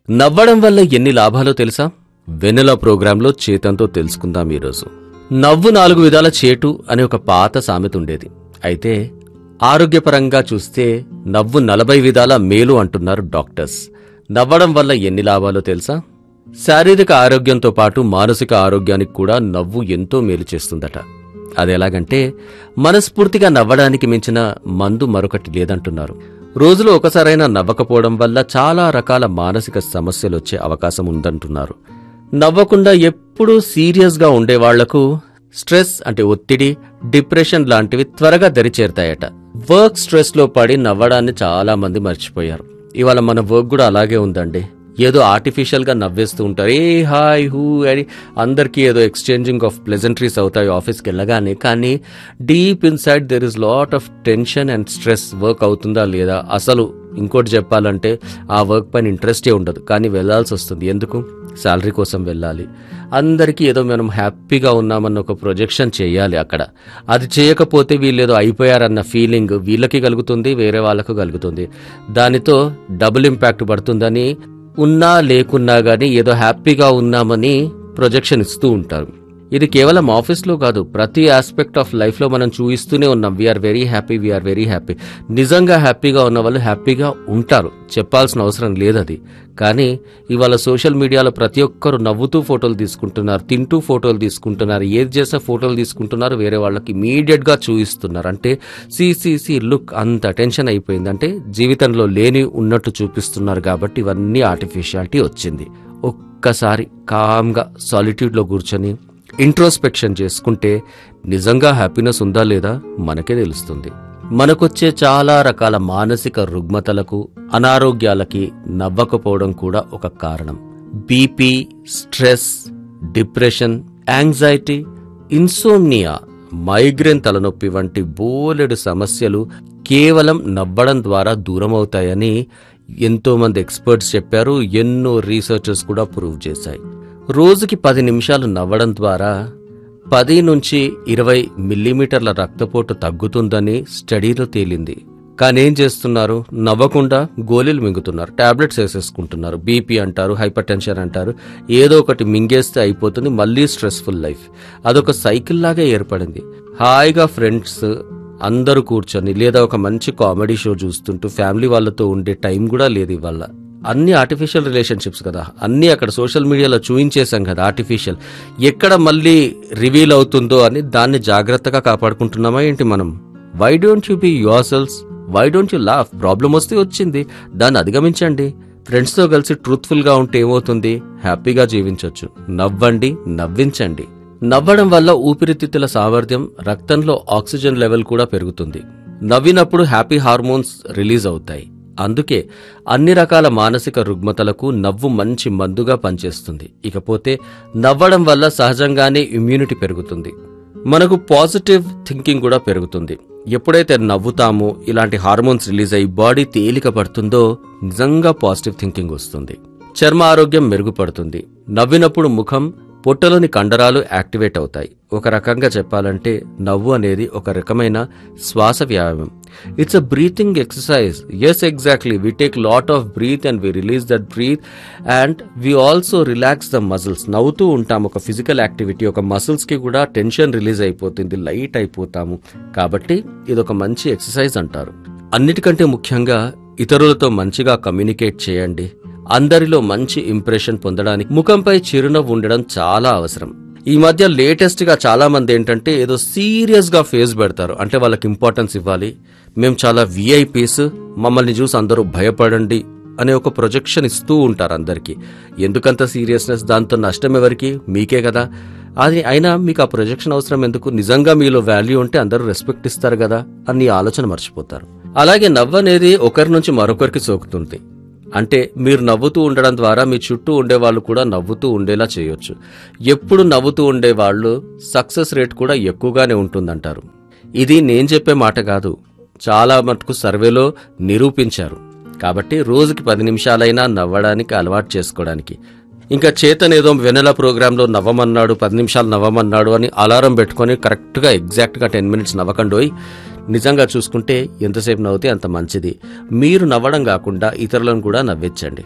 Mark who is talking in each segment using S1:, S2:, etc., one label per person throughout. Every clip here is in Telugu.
S1: నవ్వడం వల్ల ఎన్ని లాభాలో తెలుసా వెన్నెల ప్రోగ్రాంలో చేతంతో తెలుసుకుందాం ఈరోజు నవ్వు నాలుగు విధాల చేటు అనే ఒక పాత సామెత ఉండేది అయితే ఆరోగ్యపరంగా చూస్తే నవ్వు నలభై విధాల మేలు అంటున్నారు డాక్టర్స్ నవ్వడం వల్ల ఎన్ని లాభాలో తెలుసా శారీరక ఆరోగ్యంతో పాటు మానసిక ఆరోగ్యానికి కూడా నవ్వు ఎంతో మేలు చేస్తుందట అదెలాగంటే మనస్ఫూర్తిగా నవ్వడానికి మించిన మందు మరొకటి లేదంటున్నారు రోజులో ఒకసారైనా నవ్వకపోవడం వల్ల చాలా రకాల మానసిక సమస్యలు వచ్చే అవకాశం ఉందంటున్నారు నవ్వకుండా ఎప్పుడూ సీరియస్గా ఉండేవాళ్లకు స్ట్రెస్ అంటే ఒత్తిడి డిప్రెషన్ లాంటివి త్వరగా దరిచేరుతాయట వర్క్ స్ట్రెస్ లో పడి నవ్వడాన్ని చాలా మంది మర్చిపోయారు ఇవాళ మన వర్క్ కూడా అలాగే ఉందండి ఏదో ఆర్టిఫిషియల్ గా నవ్వేస్తూ ఉంటారు ఏ హాయ్ హూ అని అందరికీ ఏదో ఎక్స్చేంజింగ్ ఆఫ్ ప్లెజెంటరీస్ అవుతాయి ఆఫీస్కి వెళ్ళగానే కానీ deep inside there is lot of tension and stress work అవుతుందా లేదా అసలు ఇంకోటి చెప్పాలంటే ఆ వర్క్ పైన ఇంట్రెస్టే ఉండదు కానీ వెళ్ళాల్సి వస్తుంది ఎందుకు శాలరీ కోసం వెళ్ళాలి అందరికీ ఏదో మనం హ్యాపీగా ఉన్నామన్న ఒక ప్రొజెక్షన్ చేయాలి అక్కడ అది చేయకపోతే వీళ్ళు ఏదో అయిపోయారన్న ఫీలింగ్ వీళ్ళకి కలుగుతుంది వేరే వాళ్ళకు కలుగుతుంది దానితో డబుల్ ఇంపాక్ట్ పడుతుందని ఉన్నా లేకున్నా గానీ ఏదో హ్యాపీగా ఉన్నామని ప్రొజెక్షన్ ఇస్తూ ఉంటారు ఇది కేవలం ఆఫీస్లో కాదు ప్రతి ఆస్పెక్ట్ ఆఫ్ లైఫ్లో మనం చూయిస్తూనే ఉన్నాం we are very happy we are very happy నిజంగా హ్యాపీగా ఉన్న వాళ్ళు హ్యాపీగా ఉంటారు చెప్పాల్సిన అవసరం లేదు అది కానీ ఇవాళ సోషల్ మీడియాలో ప్రతి ఒక్కరు నవ్వుతూ ఫోటోలు తీసుకుంటున్నారు తింటూ ఫోటోలు తీసుకుంటున్నారు ఏది చేసే ఫోటోలు తీసుకుంటున్నారు వేరే వాళ్ళకి ఇమీడియట్ గా చూయిస్తున్నారు అంటే సిసిసి లుక్ అంత టెన్షన్ అయిపోయింది అంటే జీవితంలో లేని ఉన్నట్టు చూపిస్తున్నారు కాబట్టి ఇవన్నీ ఆర్టిఫిషియాలిటీ వచ్చింది ఒక్కసారి కామ్గా సాలిట్యూడ్లో కూర్చొని ఇంట్రోస్పెక్షన్ చేసుకుంటే నిజంగా హ్యాపీనెస్ ఉందా లేదా మనకే తెలుస్తుంది మనకొచ్చే చాలా రకాల మానసిక రుగ్మతలకు అనారోగ్యాలకి నవ్వకపోవడం కూడా ఒక కారణం BP stress depression anxiety insomnia migraine తలనొప్పి వంటి బోలెడు సమస్యలు కేవలం నవ్వడం ద్వారా దూరమవుతాయని ఎంతో మంది ఎక్స్పర్ట్స్ చెప్పారు ఎన్నో రీసెర్చర్స్ కూడా ప్రూవ్ చేశాయి రోజుకి పది నిమిషాలు నవ్వడం ద్వారా పది నుంచి ఇరవై మిల్లీమీటర్ల రక్తపోటు తగ్గుతుందని స్టడీలో తేలింది కానీ ఏం చేస్తున్నారు నవ్వకుండా గోళీలు మింగుతున్నారు టాబ్లెట్స్ వేసేసుకుంటున్నారు బీపీ అంటారు హైపర్ టెన్షన్ అంటారు ఏదో ఒకటి మింగేస్తే అయిపోతుంది మళ్ళీ స్ట్రెస్ఫుల్ లైఫ్ అదొక సైకిల్ లాగా ఏర్పడింది హాయిగా ఫ్రెండ్స్ అందరూ కూర్చొని లేదా ఒక మంచి కామెడీ షో చూస్తుంటూ ఫ్యామిలీ వాళ్ళతో ఉండే టైం కూడా లేదు ఇవాళ అన్ని ఆర్టిఫిషియల్ రిలేషన్షిప్స్ కదా అన్ని అక్కడ సోషల్ మీడియాలో చూయించేశాం కదా ఆర్టిఫిషియల్ ఎక్కడ మళ్ళీ రివీల్ అవుతుందో అని దాన్ని జాగ్రత్తగా కాపాడుకుంటున్నామా ఏంటి మనం why don't you be yourselves why don't you laugh problem వస్తే వచ్చింది దాన్ని అధిగమించండి ఫ్రెండ్స్తో కలిసి ట్రూత్ఫుల్ గా ఉంటే ఏమవుతుంది హ్యాపీగా జీవించవచ్చు నవ్వండి నవ్వించండి నవ్వడం వల్ల ఊపిరితిత్తుల సామర్థ్యం రక్తంలో ఆక్సిజన్ లెవెల్ కూడా పెరుగుతుంది నవ్వినప్పుడు హ్యాపీ హార్మోన్స్ రిలీజ్ అవుతాయి అందుకే అన్ని రకాల మానసిక రుగ్మతలకు నవ్వు మంచి మందుగా పనిచేస్తుంది ఇకపోతే నవ్వడం వల్ల సహజంగానే ఇమ్యూనిటీ పెరుగుతుంది మనకు పాజిటివ్ థింకింగ్ కూడా పెరుగుతుంది ఎప్పుడైతే నవ్వుతామో ఇలాంటి హార్మోన్స్ రిలీజ్ అయ్యి బాడీ తేలిక పడుతుందో నిజంగా పాజిటివ్ థింకింగ్ వస్తుంది చర్మ ఆరోగ్యం మెరుగుపడుతుంది నవ్వినప్పుడు ముఖం పొట్టలోని కండరాలు యాక్టివేట్ అవుతాయి ఒక రకంగా చెప్పాలంటే నవ్వు అనేది ఒక రకమైన శ్వాస వ్యాయామం it's a breathing exercise yes exactly we take lot of breath and we release that breath and we also relax the muscles నవ్వుతూ ఉంటాం ఒక ఫిజికల్ యాక్టివిటీ ఒక మసిల్స్ కి కూడా టెన్షన్ రిలీజ్ అయిపోతుంది లైట్ అయిపోతాము కాబట్టి ఇది ఒక మంచి ఎక్సర్సైజ్ అంటారు అన్నిటికంటే ముఖ్యంగా ఇతరులతో మంచిగా కమ్యూనికేట్ చేయండి అందరిలో మంచి ఇంప్రెషన్ పొందడానికి ముఖంపై చిరునవ్వు ఉండడం చాలా అవసరం ఈ మధ్య లేటెస్ట్ గా చాలా మంది ఏంటంటే ఏదో సీరియస్ గా ఫేస్ పెడతారు అంటే వాళ్ళకి ఇంపార్టెన్స్ ఇవ్వాలి మేము చాలా విఐపీస్ మమ్మల్ని చూసి అందరూ భయపడండి అనే ఒక ప్రొజెక్షన్ ఇస్తూ ఉంటారు అందరికీ ఎందుకంత సీరియస్నెస్ దాంతో నష్టం ఎవరికి మీకే కదా అది అయినా మీకు ఆ ప్రొజెక్షన్ అవసరం ఎందుకు నిజంగా మీలో వాల్యూ ఉంటే అందరూ రెస్పెక్ట్ ఇస్తారు కదా అని ఈ ఆలోచన మర్చిపోతారు అలాగే నవ్వు అనేది ఒకరి నుంచి మరొకరికి సోకుతుంది అంటే మీరు నవ్వుతూ ఉండడం ద్వారా మీ చుట్టూ ఉండే వాళ్ళు కూడా నవ్వుతూ ఉండేలా చేయొచ్చు ఎప్పుడు నవ్వుతూ ఉండే వాళ్ళు సక్సెస్ రేట్ కూడా ఎక్కువగానే ఉంటుందంటారు ఇది నేను చెప్పే మాట కాదు చాలా మటుకు సర్వేలో నిరూపించారు కాబట్టి రోజుకి పది నిమిషాలైనా నవ్వడానికి అలవాటు చేసుకోవడానికి ఇంకా చేతన్ ఏదో వెనెల ప్రోగ్రాంలో నవ్వమన్నాడు పది నిమిషాలు నవ్వమన్నాడు అని అలారం పెట్టుకొని కరెక్ట్గా ఎగ్జాక్ట్గా టెన్ మినిట్స్ నవ్వకండోయ్ నిజంగా చూసుకుంటే ఎంతసేపు నవ్వుతే అంత మంచిది మీరు నవ్వడం కాకుండా ఇతరులను కూడా నవ్వించండి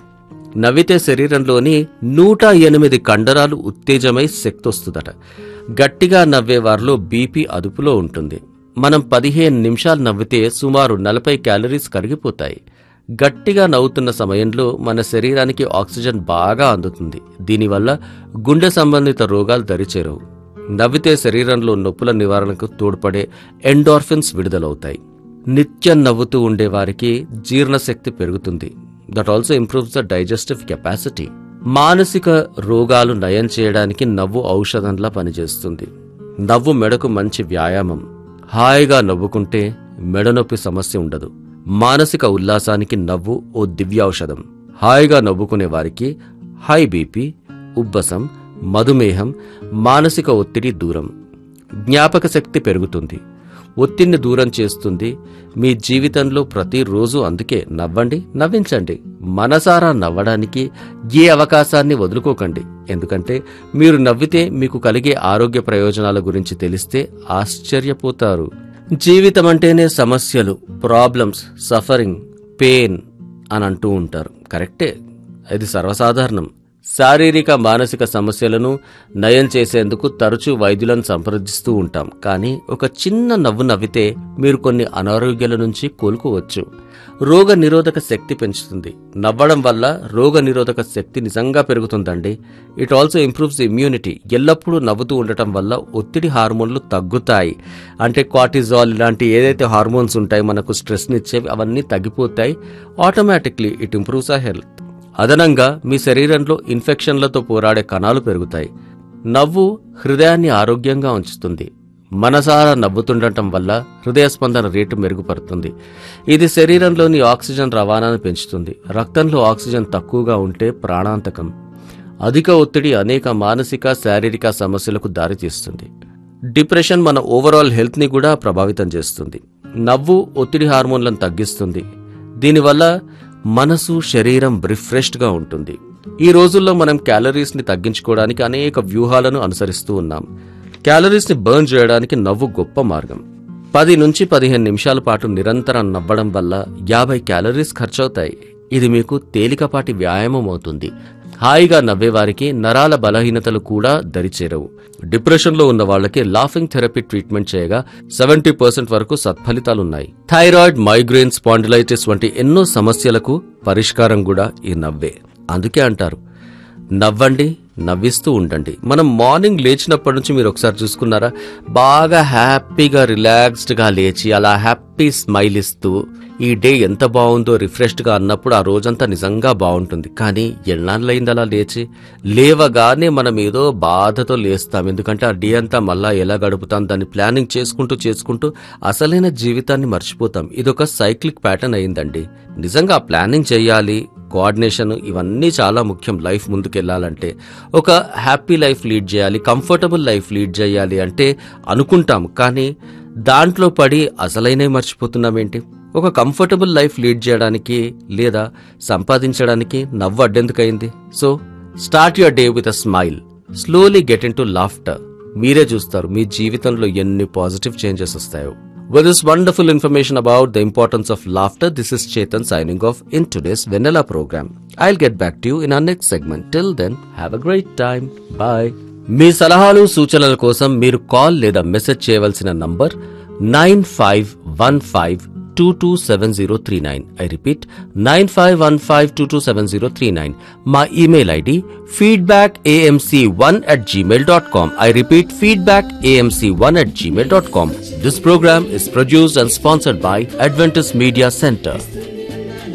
S1: నవ్వితే శరీరంలోని నూట ఎనిమిది కండరాలు ఉత్తేజమై శక్తి వస్తుందట గట్టిగా నవ్వే వారిలో బీపీ అదుపులో ఉంటుంది మనం పదిహేను నిమిషాలు నవ్వితే సుమారు నలభై క్యాలరీస్ కరిగిపోతాయి గట్టిగా నవ్వుతున్న సమయంలో మన శరీరానికి ఆక్సిజన్ బాగా అందుతుంది దీనివల్ల గుండె సంబంధిత రోగాలు దరిచేరవు నవ్వితే శరీరంలో నొప్పుల నివారణకు తోడ్పడే ఎండార్ఫిన్స్ విడుదలవుతాయి నిత్యం నవ్వుతూ ఉండే వారికి జీర్ణశక్తి పెరుగుతుంది that also improves the digestive capacity మానసిక రోగాలు నయం చేయడానికి నవ్వు ఔషధంలా పనిచేస్తుంది నవ్వు మెడకు మంచి వ్యాయామం హాయిగా నవ్వుకుంటే మెడనొప్పి సమస్య ఉండదు మానసిక ఉల్లాసానికి నవ్వు ఓ దివ్యౌషధం హాయిగా నవ్వుకునే వారికి హై బీపీ ఉబ్బసం మధుమేహం మానసిక ఒత్తిడి దూరం జ్ఞాపక శక్తి పెరుగుతుంది ఒత్తిడిని దూరం చేస్తుంది మీ జీవితంలో ప్రతిరోజు అందుకే నవ్వండి నవ్వించండి మనసారా నవ్వడానికి ఏ అవకాశాన్ని వదులుకోకండి ఎందుకంటే మీరు నవ్వితే మీకు కలిగే ఆరోగ్య ప్రయోజనాల గురించి తెలిస్తే ఆశ్చర్యపోతారు జీవితం అంటేనే సమస్యలు ప్రాబ్లమ్స్ సఫరింగ్ పెయిన్ అని అంటూ ఉంటారు కరెక్టే అది సర్వసాధారణం శారీరక మానసిక సమస్యలను నయం చేసేందుకు తరచూ వైద్యులను సంప్రదిస్తూ ఉంటాం కానీ ఒక చిన్న నవ్వు నవ్వితే మీరు కొన్ని అనారోగ్యాల నుంచి కోలుకోవచ్చు రోగ నిరోధక శక్తి పెంచుతుంది నవ్వడం వల్ల రోగ నిరోధక శక్తి నిజంగా పెరుగుతుందండి ఇట్ ఆల్సో ఇంప్రూవ్స్ ఇమ్యూనిటీ ఎల్లప్పుడూ నవ్వుతూ ఉండటం వల్ల ఒత్తిడి హార్మోన్లు తగ్గుతాయి అంటే కార్టిజాల్ ఇలాంటి ఏదైతే హార్మోన్స్ ఉంటాయి మనకు స్ట్రెస్నిచ్చేవి అవన్నీ తగ్గిపోతాయి automatically it improves a health అదనంగా మీ శరీరంలో ఇన్ఫెక్షన్లతో పోరాడే కణాలు పెరుగుతాయి నవ్వు హృదయాన్ని ఆరోగ్యంగా ఉంచుతుంది మనసారా నవ్వుతుండటం వల్ల హృదయ స్పందన రేటు మెరుగుపడుతుంది ఇది శరీరంలోని ఆక్సిజన్ రవాణాను పెంచుతుంది రక్తంలో ఆక్సిజన్ తక్కువగా ఉంటే ప్రాణాంతకం అధిక ఒత్తిడి అనేక మానసిక శారీరక సమస్యలకు దారితీస్తుంది డిప్రెషన్ మన ఓవరాల్ హెల్త్ని కూడా ప్రభావితం చేస్తుంది నవ్వు ఒత్తిడి హార్మోన్లను తగ్గిస్తుంది దీనివల్ల మనసు శరీరం రిఫ్రెష్డ్గా ఉంటుంది ఈ రోజుల్లో మనం క్యాలరీస్ ని తగ్గించుకోవడానికి అనేక వ్యూహాలను అనుసరిస్తూ ఉన్నాం క్యాలరీస్ ని బర్న్ చేయడానికి నవ్వు గొప్ప మార్గం పది నుంచి పదిహేను నిమిషాల పాటు నిరంతరం నవ్వడం వల్ల యాభై క్యాలరీస్ ఖర్చవుతాయి ఇది మీకు తేలికపాటి వ్యాయామం అవుతుంది హాయిగా నవ్వేవారికి నరాల బలహీనతలు కూడా దరిచేరవు డిప్రెషన్లో ఉన్న వాళ్ళకి లాఫింగ్ థెరపీ ట్రీట్మెంట్ చేయగా సెవెంటీ పర్సెంట్ వరకు సత్ఫలితాలున్నాయి థైరాయిడ్ మైగ్రేన్ స్పాండిలైటిస్ వంటి ఎన్నో సమస్యలకు పరిష్కారం కూడా ఈ నవ్వే అందుకే అంటారు నవ్వండి నవ్విస్తూ ఉండండి మనం మార్నింగ్ లేచినప్పటి నుంచి మీరు ఒకసారి చూసుకున్నారా బాగా హ్యాపీగా రిలాక్స్డ్గా లేచి అలా హ్యాపీ స్మైల్ ఇస్తూ ఈ డే ఎంత బాగుందో రిఫ్రెష్డ్గా అన్నప్పుడు ఆ రోజంతా నిజంగా బాగుంటుంది కానీ ఎన్నాళ్ళైంది అలా లేచి లేవగానే మనం ఏదో బాధతో లేస్తాం ఎందుకంటే ఆ డే అంతా మళ్ళా ఎలా గడుపుతాం దాన్ని ప్లానింగ్ చేసుకుంటూ చేసుకుంటూ అసలైన జీవితాన్ని మర్చిపోతాం ఇదొక సైక్లిక్ ప్యాటర్న్ అయిందండి నిజంగా ఆ ప్లానింగ్ చేయాలి కోఆర్డినేషన్ ఇవన్నీ చాలా ముఖ్యం లైఫ్ ముందుకెళ్ళాలంటే ఒక హ్యాపీ లైఫ్ లీడ్ చేయాలి కంఫర్టబుల్ లైఫ్ లీడ్ చేయాలి అంటే అనుకుంటాం కానీ దాంట్లో పడి అసలైనవి మర్చిపోతున్నామేంటి ఒక కంఫర్టబుల్ లైఫ్ లీడ్ చేయడానికి లేదా సంపాదించడానికి నవ్వు అడ్డెందుకైంది so start your day with a smile slowly get into laughter మీరే చూస్తారు మీ జీవితంలో ఎన్ని పాజిటివ్ చేంజెస్ వస్తాయో With this wonderful information about the importance of laughter, this is Chetan signing off in today's Vanilla program. I'll get back to you in our next segment. Till then, have a great time. Bye. మీ సలహాలు సూచనల కోసం మీరు కాల్ లేదా మెసేజ్ చేయవలసిన number nine five one five two two seven zero three nine I repeat nine five one five two two seven zero three nine మా email ID feedback AMC one at Gmail dot com I repeat feedback AMC one at Gmail dot com this program is produced and sponsored by Adventist Media Center.